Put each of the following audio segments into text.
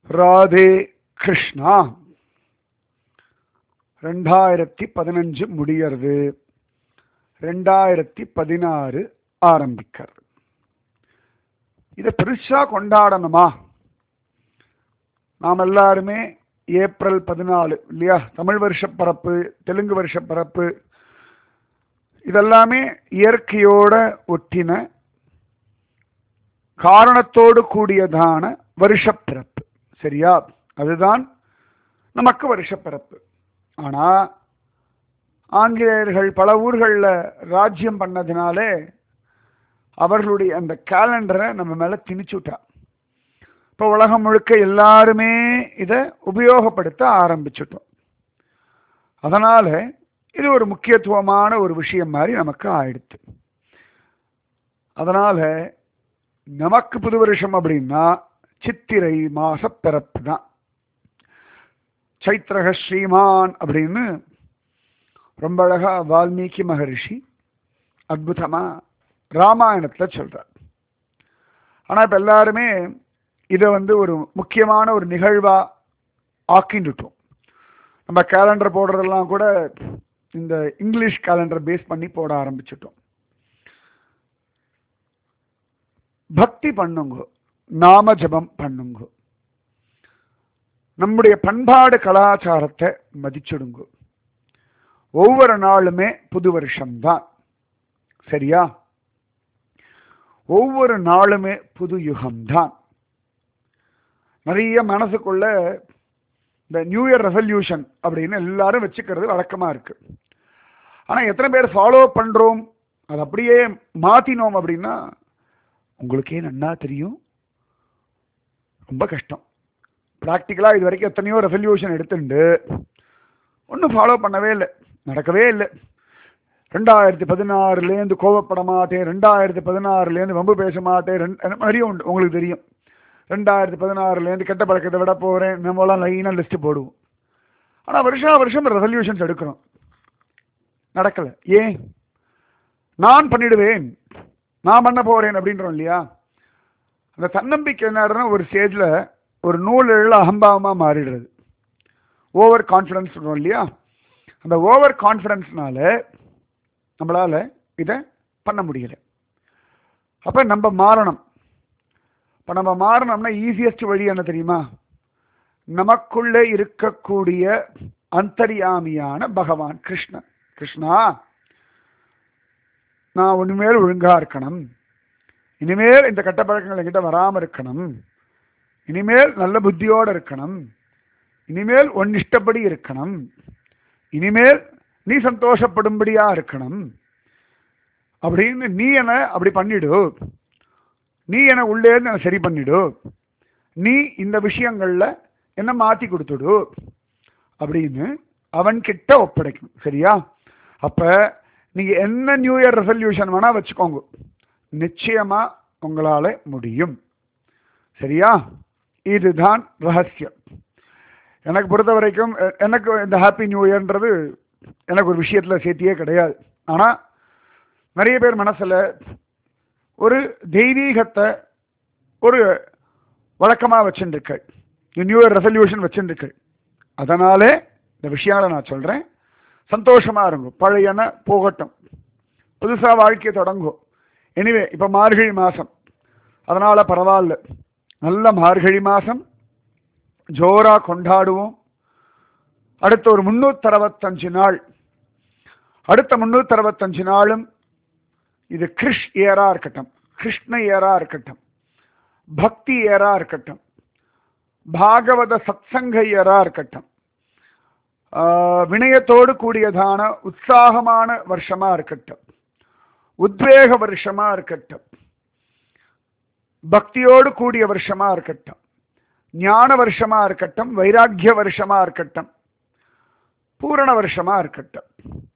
ராதே கிருஷ்ணா ரெண்டாயிரத்தி பதினஞ்சு முடியறது ரெண்டாயிரத்தி பதினாறு ஆரம்பிக்கிறது இதை பெருசா கொண்டாடணுமா நாம் எல்லாருமே ஏப்ரல் பதினாலு இல்லையா தமிழ் வருஷ பரப்பு தெலுங்கு வருஷ பரப்பு இதெல்லாமே இயற்கையோட ஒட்டின காரணத்தோடு கூடியதான வருஷப்பிறப்பு சரியா அதுதான் நமக்கு வருஷப்பிறப்பு ஆனா ஆங்கிலேயர்கள் பல ஊர்களில் ராஜ்யம் பண்ணதுனாலே அவர்களுடைய அந்த கேலண்டரை நம்ம மேல திணிச்சுட்டா இப்போ உலகம் முழுக்க எல்லாருமே இதை உபயோகப்படுத்த ஆரம்பிச்சுட்டோம் அதனால இது ஒரு முக்கியத்துவமான ஒரு விஷயம் மாதிரி நமக்கு ஆயிடுத்து அதனால நமக்கு புது வருஷம் அப்படின்னா சித்திரை மாச பிறப்பு தான் சைத்திரக ஸ்ரீமான் அப்படின்னு ரொம்ப அழகா வால்மீகி மகரிஷி அற்புதமா ராமாயணத்துல சொல்றார் ஆனா இப்ப எல்லாருமே இதை வந்து ஒரு முக்கியமான ஒரு நிகழ்வா ஆக்கிண்டுட்டோம் நம்ம கேலண்டர் போடுறதெல்லாம் கூட இந்த இங்கிலீஷ் கேலண்டர் பேஸ் பண்ணி போட ஆரம்பிச்சிட்டோம் பக்தி பண்ணுங்க நாம ஜபம் பண்ணுங்க நம்முடைய பண்பாடு கலாச்சாரத்தை மதிச்சிடுங்க ஒவ்வொரு நாளுமே புது வருஷம்தான் சரியா ஒவ்வொரு நாளுமே புது யுகம்தான் நிறைய மனசுக்குள்ள இந்த நியூ இயர் ரெசல்யூஷன் அப்படின்னு எல்லாரும் வச்சுக்கிறது வழக்கமா இருக்கு ஆனா எத்தனை பேர் ஃபாலோ பண்றோம் அது அப்படியே மாத்தினோம் அப்படின்னா உங்களுக்கே நன்னா தெரியும் ரொம்ப கஷ்டம் ப்ராக்டிக்கலாக இது வரைக்கும் எத்தனையோ ரெசல்யூஷன் எடுத்துட்டு ஒன்றும் ஃபாலோ பண்ணவே இல்லை நடக்கவே இல்லை ரெண்டாயிரத்தி பதினாறுலேருந்து கோவப்பட மாட்டேன் ரெண்டாயிரத்தி பதினாறுலேருந்து வம்பு பேச மாட்டேன் ரெண்டு நிறைய உண்டு உங்களுக்கு தெரியும் ரெண்டாயிரத்தி பதினாறுலேருந்து கெட்ட பழக்கத்தை விட போகிறேன் நம்மளாம் லைனாக லிஸ்ட்டு போடுவோம் ஆனால் வருஷா வருஷம் ரெசல்யூஷன்ஸ் எடுக்கிறோம் நடக்கலை ஏன் நான் பண்ணிடுவேன் நான் பண்ண போகிறேன் அப்படின்றோம் இல்லையா அந்த தன்னம்பிக்கை என்ன ஒரு ஸ்டேஜில் ஒரு நூல் எழுத அகம்பாவமாக மாறிடுறது ஓவர் கான்ஃபிடன்ஸ் சொல்கிறோம் இல்லையா அந்த ஓவர் கான்ஃபிடன்ஸ்னால நம்மளால் இதை பண்ண முடியல அப்போ நம்ம மாறணும் இப்போ நம்ம மாறணும்னா ஈஸியஸ்ட் வழி என்ன தெரியுமா நமக்குள்ளே இருக்கக்கூடிய அந்தரியாமியான பகவான் கிருஷ்ணன் கிருஷ்ணா நான் இனிமேல் ஒழுங்கா இருக்கணும் இனிமேல் இந்த கெட்ட பழக்கங்கள் என்கிட்ட வராமல் இருக்கணும் இனிமேல் நல்ல புத்தியோடு இருக்கணும் இனிமேல் ஒன் இஷ்டப்படி இருக்கணும் இனிமேல் நீ சந்தோஷப்படும்படியா இருக்கணும் அப்படின்னு நீ என்ன அப்படி பண்ணிடு நீ என உள்ளே என்ன சரி பண்ணிடு நீ இந்த விஷயங்கள்ல என்ன மாத்தி கொடுத்துடு அப்படின்னு அவன்கிட்ட ஒப்படைக்கணும் சரியா அப்ப நீங்க என்ன நியூ இயர் ரெசல்யூஷன் வேணா வச்சுக்கோங்க நிச்சயமா உங்களால முடியும் சரியா இதுதான் ரகசியம் எனக்கு பொறுத்த வரைக்கும் எனக்கு இந்த ஹாப்பி நியூ இயர்ன்றது எனக்கு ஒரு விஷயத்தில் சேர்த்தியே கிடையாது ஆனால் நிறைய பேர் மனசில் ஒரு தெய்வீகத்தை ஒரு வழக்கமாக வச்சுருக்கள் நியூ இயர் ரெசல்யூஷன் வச்சுருக்கள் அதனாலே இந்த விஷயங்களை நான் சொல்கிறேன் சந்தோஷமாக இருக்கும் பழையன போகட்டும் புதுசாக வாழ்க்கையை தொடங்கும் எனிவே இப்போ மார்கழி மாதம் அதனால் பரவாயில்ல நல்ல மார்கழி மாதம் ஜோரா கொண்டாடுவோம் அடுத்த ஒரு முன்னூத்தி அறுபத்தஞ்சு நாள் அடுத்த முன்னூத்தி அறுபத்தஞ்சு நாளும் இது கிருஷ் ஏரா இருக்கட்டும் கிருஷ்ண ஏரா இருக்கட்டும் பக்தி ஏரா இருக்கட்டும் பாகவத சத்சங்க ஏரா இருக்கட்டும் வினயத்தோடு கூடியதான உற்சாகமான வருஷமா இருக்கட்டும் உத்வேக வருஷமா இருக்கட்டும் பக்தியோடு கூடிய வருஷமா இருக்கட்டும் ஞான வருஷமா இருக்கட்டும் வைராக்கிய வருஷமா இருக்கட்டும் பூரண வருஷமா இருக்கட்டும்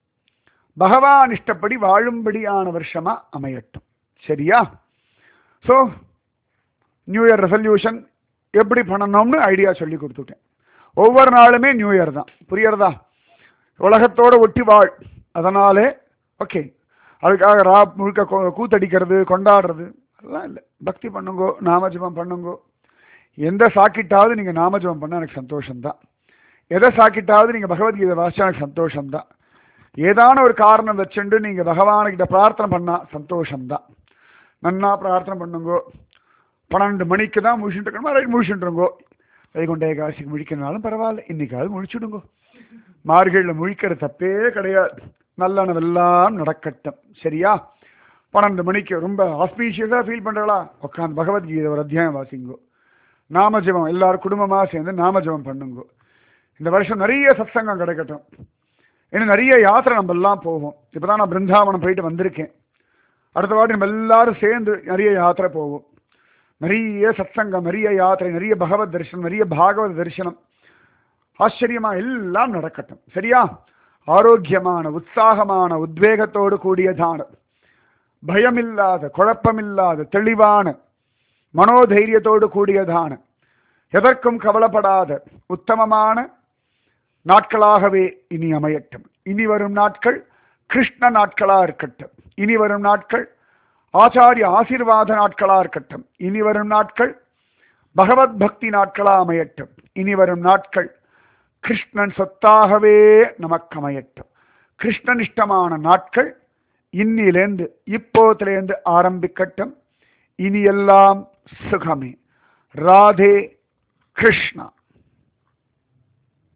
பகவான் இஷ்டப்படி வாழும்படியான வருஷமா அமையட்டும் சரியா ஸோ நியூ இயர் ரெசல்யூஷன் எப்படி பண்ணணும்னு ஐடியா சொல்லி கொடுத்துட்டேன் ஒவ்வொரு நாளுமே நியூ இயர் தான் புரியறதா உலகத்தோட ஒட்டி வாழ் அதனாலே ஓகே அதுக்காக ரா முழுக்க கூத்தடிக்கிறது கொண்டாடுறது அதெல்லாம் இல்லை பக்தி பண்ணுங்கோ நாமஜபம் பண்ணுங்கோ எந்த சாக்கிட்டாவது நீங்க நாமஜபம் பண்ண எனக்கு சந்தோஷம்தான் எதை சாக்கிட்டாவது நீங்க பகவத்கீதை வாசிச்சா எனக்கு சந்தோஷம்தான் ஏதான ஒரு காரணம் வச்சுண்டு நீங்க பகவானுக்கிட்ட பிரார்த்தனை பண்ணா சந்தோஷம்தான் நன்னா பிரார்த்தனை பண்ணுங்கோ பன்னெண்டு மணிக்கு தான் முழிச்சுட்டு இருக்கணுமா ரைட் முழிச்சுட்டுருங்கோ வைகுண்ட ஏகாசிக்கு முழிக்கிறனாலும் பரவாயில்ல இன்னைக்காவது முழிச்சுடுங்கோ மார்கழியில் முழிக்கிற தப்பே கிடையாது நல்லனவெல்லாம் நடக்கட்டும் சரியா பன்னெண்டு மணிக்கு ரொம்ப ஆஸ்பீஷியஸாக ஃபீல் பண்ணுறளா உட்காந்து பகவத்கீதை ஒரு அத்தியாயம் வாசிங்கோ நாமஜபம் எல்லாரும் குடும்பமாக சேர்ந்து நாமஜபம் பண்ணுங்கோ இந்த வருஷம் நிறைய சத்சங்கம் கிடைக்கட்டும் இன்னும் நிறைய யாத்திரை நம்ம எல்லாம் போவோம் இப்போ தான் நான் பிருந்தாவனம் போயிட்டு வந்திருக்கேன் அடுத்த வாட்டி நம்ம எல்லாரும் சேர்ந்து நிறைய யாத்திரை போவோம் நிறைய சத்சங்கம் நிறைய யாத்திரை நிறைய பகவத் தரிசனம் நிறைய பாகவத தரிசனம் ஆச்சரியமா எல்லாம் நடக்கட்டும் சரியா ஆரோக்கியமான உற்சாகமான உத்வேகத்தோடு கூடியதான பயமில்லாத குழப்பமில்லாத தெளிவான மனோதைரியத்தோடு கூடியதான எதற்கும் கவலைப்படாத உத்தமமான நாட்களாகவே இனி அமையட்டும் இனி வரும் நாட்கள் கிருஷ்ண நாட்களா இருக்கட்டும் இனி வரும் நாட்கள் ஆச்சாரிய ஆசீர்வாத நாட்களா இருக்கட்டும் இனி வரும் நாட்கள் பகவத் பக்தி நாட்களா அமையட்டும் இனி வரும் நாட்கள் கிருஷ்ணன் சொத்தாகவே நமக்கு அமையட்டும் கிருஷ்ணனிஷ்டமான நாட்கள் இன்னிலேந்து இப்போத்திலேருந்து ஆரம்பிக்கட்டும் இனி எல்லாம் சுகமே ராதே கிருஷ்ணா